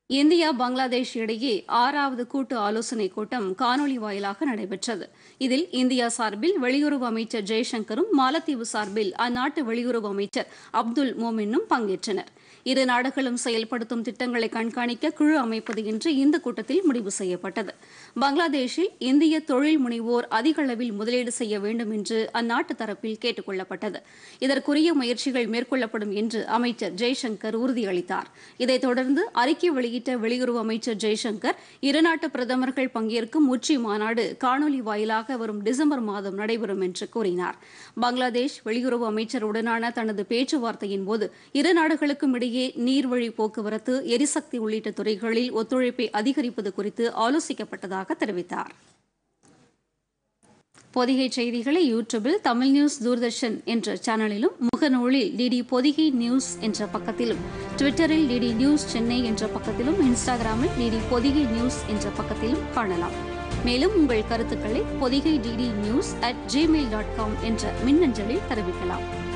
India Bangladesh இடையே ஆறாவது கூட்டு ஆலோசனைக் கூட்டம் காணொலி வாயிலாக நடைபெற்றது இதில் இந்தியா சார்பில் வெளியுறவு அமைச்சர் ஜெய்சங்கரும் மாலத்தீவு சார்பில் அந்நாட்டு வெளியுறவு அமைச்சர் அப்துல் மோமினும் பங்கேற்றனர் இரு நாடுகளும் செயல்படுத்தும் திட்டங்களை கண்காணிக்க குழு அமைப்பது என்று இந்த கூட்டத்தில் முடிவு செய்யப்பட்டது பங்களாதேஷில் இந்திய தொழில் முனைவோர் அதிக அளவில் முதலீடு செய்ய வேண்டும் என்று அந்நாட்டு தரப்பில் கேட்டுக் கொள்ளப்பட்டது இதற்குரிய முயற்சிகள் மேற்கொள்ளப்படும் என்று அமைச்சர் ஜெய்சங்கர் உறுதியளித்தார் இதைத் தொடர்ந்து அறிக்கை வெளியிட்ட வெளியுறவு அமைச்சர் ஜெய்சங்கர் இருநாட்டு பிரதமர்கள் பங்கேற்கும் உச்சி மாநாடு காணொலி வாயிலாக வரும் டிசம்பர் மாதம் நடைபெறும் என்று கூறினார் பங்களாதேஷ் வெளியுறவு அமைச்சருடனான தனது பேச்சுவார்த்தையின் போது இரு நாடுகளுக்கும் இடையே நீர்வழி போக்குவரத்து எரிசக்தி உள்ளிட்ட துறைகளில் ஒத்துழைப்பை அதிகரிப்பது குறித்து ஆலோசிக்கப்பட்டதாக தெரிவித்தார் பொதிகை செய்திகளை யூடியூபில் தமிழ் நியூஸ் தூர்தர்ஷன் என்ற சேனலிலும் முகநூலில் டிடி பொதிகை நியூஸ் என்ற பக்கத்திலும் ட்விட்டரில் டிடி நியூஸ் சென்னை என்ற பக்கத்திலும் இன்ஸ்டாகிராமில் டிடி பொதிகை நியூஸ் என்ற பக்கத்திலும் காணலாம் மேலும் உங்கள் கருத்துக்களை Podhigai DD news at Gmail dot com என்ற மின்னஞ்சலில் தெரிவிக்கலாம்